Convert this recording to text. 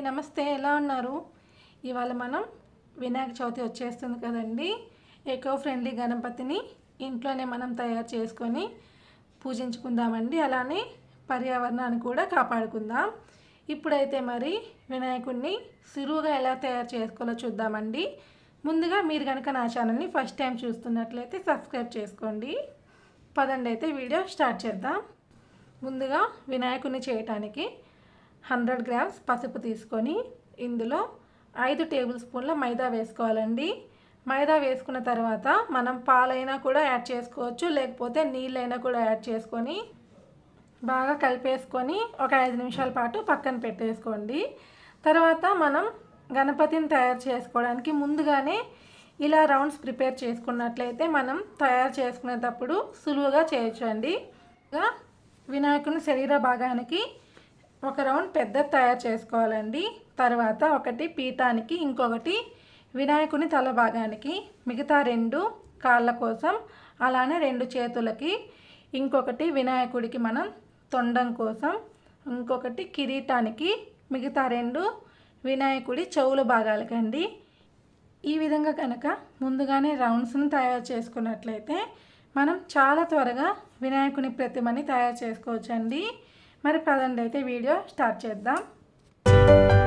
నమస్తే ఎలా ఉన్నారు ఇవాళ మనం వినాయక చవితి వచ్చేస్తుంది కదండి ఎకో ఫ్రెండ్లీ గణపతిని ఇంట్లోనే మనం తయారు చేసుకొని పూజించుకుందామండి అలానే పర్యావరణాన్ని కూడా కాపాడుకుందాం ఇప్పుడైతే మరి వినాయకుడిని సులువుగా ఎలా తయారు చేసుకోవాలో చూద్దామండి ముందుగా మీరు కనుక నా ఛానల్ని ఫస్ట్ టైం చూస్తున్నట్లయితే సబ్స్క్రైబ్ చేసుకోండి పదండి అయితే వీడియో స్టార్ట్ చేద్దాం ముందుగా వినాయకుడిని చేయటానికి హండ్రెడ్ గ్రామ్స్ పసుపు తీసుకొని ఇందులో ఐదు టేబుల్ స్పూన్ల మైదా వేసుకోవాలండి మైదా వేసుకున్న తర్వాత మనం పాలైనా కూడా యాడ్ చేసుకోవచ్చు లేకపోతే నీళ్ళైనా కూడా యాడ్ చేసుకొని బాగా కలిపేసుకొని ఒక ఐదు నిమిషాల పాటు పక్కన పెట్టేసుకోండి తర్వాత మనం గణపతిని తయారు చేసుకోవడానికి ముందుగానే ఇలా రౌండ్స్ ప్రిపేర్ చేసుకున్నట్లయితే మనం తయారు చేసుకునేటప్పుడు సులువుగా చేయొచ్చు అండి ఇంకా వినాయకుని శరీర భాగానికి ఒక రౌండ్ పెద్ద తయారు చేసుకోవాలండి తర్వాత ఒకటి పీఠానికి ఇంకొకటి వినాయకుని తల భాగానికి మిగతా రెండు కాళ్ళ కోసం అలానే రెండు చేతులకి ఇంకొకటి వినాయకుడికి మనం తొండం కోసం ఇంకొకటి కిరీటానికి మిగతా రెండు వినాయకుడి చెవుల భాగాలకండి ఈ విధంగా కనుక ముందుగానే రౌండ్స్ని తయారు చేసుకున్నట్లయితే మనం చాలా త్వరగా వినాయకుని ప్రతిమని తయారు చేసుకోవచ్చండి మరి పదండి అయితే వీడియో స్టార్ట్ చేద్దాం